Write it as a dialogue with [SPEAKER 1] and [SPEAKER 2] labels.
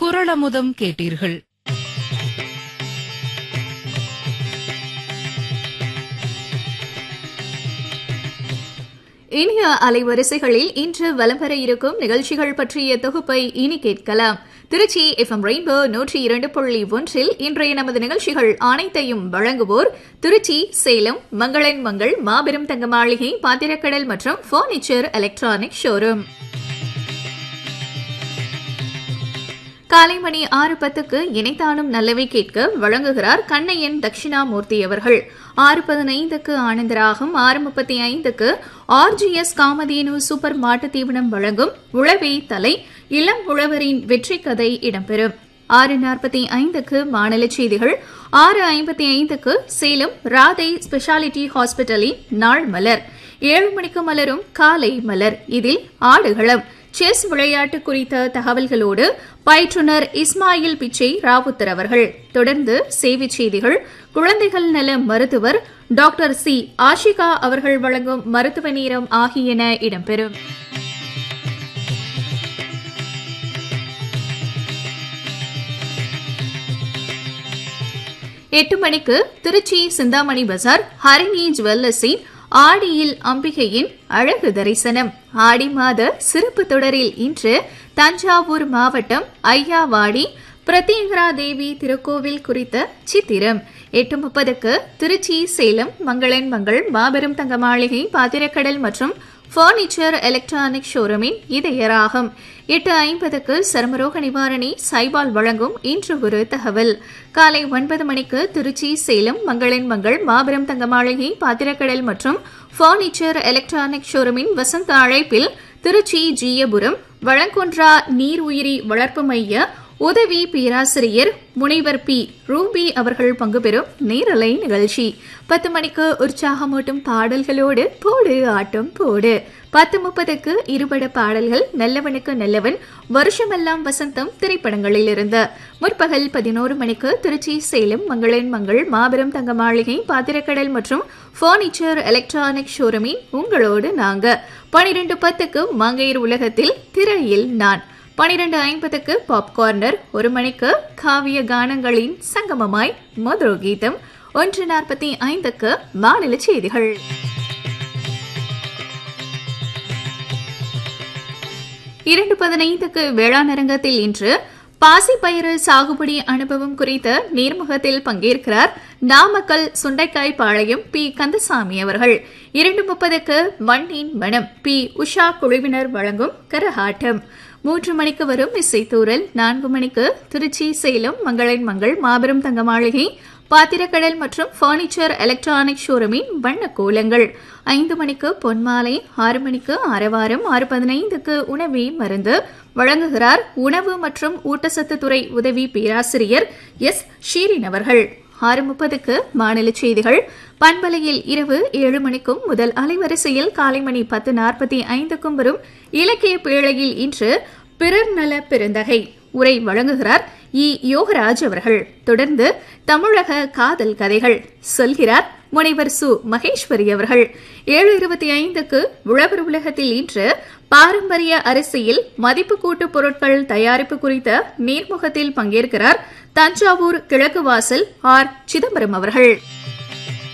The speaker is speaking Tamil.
[SPEAKER 1] குரலமுதம் கேட்டீர்கள்
[SPEAKER 2] இனிய அலைவரிசைகளில் இன்று வலம் வர இருக்கும் நிகழ்ச்சிகள் பற்றிய தொகுப்பை இனி கேட்கலாம் திருச்சி எஃப்எம் ரெயின்போ நூற்றி இரண்டு புள்ளி ஒன்றில் இன்றைய நமது நிகழ்ச்சிகள் அனைத்தையும் வழங்குவோர் திருச்சி சேலம் மங்களன் மங்கள் மாபெரும் தங்க மாளிகை பாத்திரக்கடல் மற்றும் பர்னிச்சர் எலக்ட்ரானிக் ஷோரூம் காலை மணி ஆறு பத்துக்கு இணைத்தானும் நல்லவை கேட்க வழங்குகிறார் கண்ணையன் தட்சிணாமூர்த்தி அவர்கள் ஆறு பதினைந்துக்கு ஆனந்தராகம் ஆறு முப்பத்தி ஐந்துக்கு ஆர்ஜிஎஸ் காமதேனு சூப்பர் மாட்டு தீவனம் வழங்கும் உழவே தலை இளம் உழவரின் வெற்றி கதை இடம்பெறும் ஆறு நாற்பத்தி ஐந்துக்கு மாநில செய்திகள் ஆறு ஐம்பத்தி ஐந்துக்கு சேலம் ராதை ஸ்பெஷாலிட்டி ஹாஸ்பிட்டலின் நாள் மலர் ஏழு மணிக்கு மலரும் காலை மலர் இதில் ஆடுகளம் செஸ் விளையாட்டு குறித்த தகவல்களோடு பயிற்றுனர் இஸ்மாயில் பிச்சை ராவுத்தர் அவர்கள் தொடர்ந்து சேவை செய்திகள் குழந்தைகள் நல மருத்துவர் டாக்டர் சி ஆஷிகா அவர்கள் வழங்கும் மருத்துவ நேரம் ஆகியன இடம்பெறும் எட்டு மணிக்கு திருச்சி சிந்தாமணி பஜார் ஹரிணி ஜுவல்லர்ஸின் ஆடியில் அம்பிகையின் அழகு தரிசனம் ஆடி மாத சிறப்பு தொடரில் இன்று தஞ்சாவூர் மாவட்டம் ஐயாவாடி பிரத்யங்கரா தேவி திருக்கோவில் குறித்த சித்திரம் எட்டு முப்பதுக்கு திருச்சி சேலம் மங்களன் மங்கள் மாபெரும் தங்க மாளிகை பாத்திரக்கடல் மற்றும் பர்னிச்சர் எலக்ட்ரானிக் ஷோரூமின் இதயராகும் எட்டு ஐம்பதுக்கு சருமரோக நிவாரணி சைபால் வழங்கும் இன்று ஒரு தகவல் காலை ஒன்பது மணிக்கு திருச்சி சேலம் மங்களன் மங்கள் மாபெரும் தங்க மாளிகை பாத்திரக்கடல் மற்றும் பர்னிச்சர் எலக்ட்ரானிக் ஷோரூமின் வசந்த அழைப்பில் திருச்சி ஜீயபுரம் வழங்குன்றா நீர் உயிரி வளர்ப்பு மைய உதவி பேராசிரியர் முனைவர் பி ரூபி அவர்கள் பங்கு பெறும் நேரலை நிகழ்ச்சி பத்து மணிக்கு உற்சாகமூட்டும் பாடல்களோடு போடு ஆட்டம் போடு பத்து முப்பதுக்கு இருபட பாடல்கள் நல்லவனுக்கு நல்லவன் வருஷமெல்லாம் வசந்தம் திரைப்படங்களில் இருந்து முற்பகல் பதினோரு மணிக்கு திருச்சி சேலம் மங்களன் மங்கள் மாபெரும் தங்க மாளிகை பாத்திரக்கடல் மற்றும் பர்னிச்சர் எலக்ட்ரானிக் ஷோரூமின் உங்களோடு நாங்க பனிரெண்டு பத்துக்கு மங்கையர் உலகத்தில் திரையில் நான் பனிரெண்டு ஐம்பதுக்கு பாப்கார்னர் ஒரு மணிக்கு காவிய கானங்களின் சங்கமமாய் மதுர கீதம் ஒன்று நாற்பத்தி ஐந்துக்கு மாநில செய்திகள் இரண்டு பதினைந்துக்கு வேளாண் அரங்கத்தில் இன்று பாசிப்பயிறு சாகுபடி அனுபவம் குறித்த நேர்முகத்தில் பங்கேற்கிறார் நாமக்கல் சுண்டைக்காய் பாளையம் பி கந்தசாமி அவர்கள் இரண்டு முப்பதுக்கு மண்ணின் மனம் பி உஷா குழுவினர் வழங்கும் கரகாட்டம் மூன்று மணிக்கு வரும் இசைத்தூரல் நான்கு மணிக்கு திருச்சி சேலம் மங்களன் மங்கள் மாபெரும் தங்க மாளிகை பாத்திரக்கடல் மற்றும் பர்னிச்சர் எலக்ட்ரானிக் ஷோரூமின் வண்ண கோலங்கள் ஐந்து மணிக்கு பொன்மாலை ஆறு மணிக்கு அரவாரம் ஆறு பதினைந்துக்கு உணவே மருந்து வழங்குகிறார் உணவு மற்றும் ஊட்டச்சத்து துறை உதவி பேராசிரியர் எஸ் ஷீரின் அவர்கள் ஆறு முப்பதுக்கு மாநில செய்திகள் பண்பலையில் இரவு ஏழு மணிக்கும் முதல் அலைவரிசையில் காலை மணி பத்து நாற்பத்தி ஐந்துக்கும் வரும் இலக்கிய பேழையில் இன்று பிறர் நல பெருந்தகை உரை வழங்குகிறார் இ யோகராஜ் அவர்கள் தொடர்ந்து தமிழக காதல் கதைகள் சொல்கிறார் முனைவர் சு மகேஸ்வரி அவர்கள் ஏழு இருபத்தி ஐந்துக்கு உழவர் உலகத்தில் இன்று பாரம்பரிய அரிசியில் மதிப்பு கூட்டு பொருட்கள் தயாரிப்பு குறித்த நேர்முகத்தில் பங்கேற்கிறார் தஞ்சாவூர் கிழக்கு வாசல் ஆர் சிதம்பரம் அவர்கள்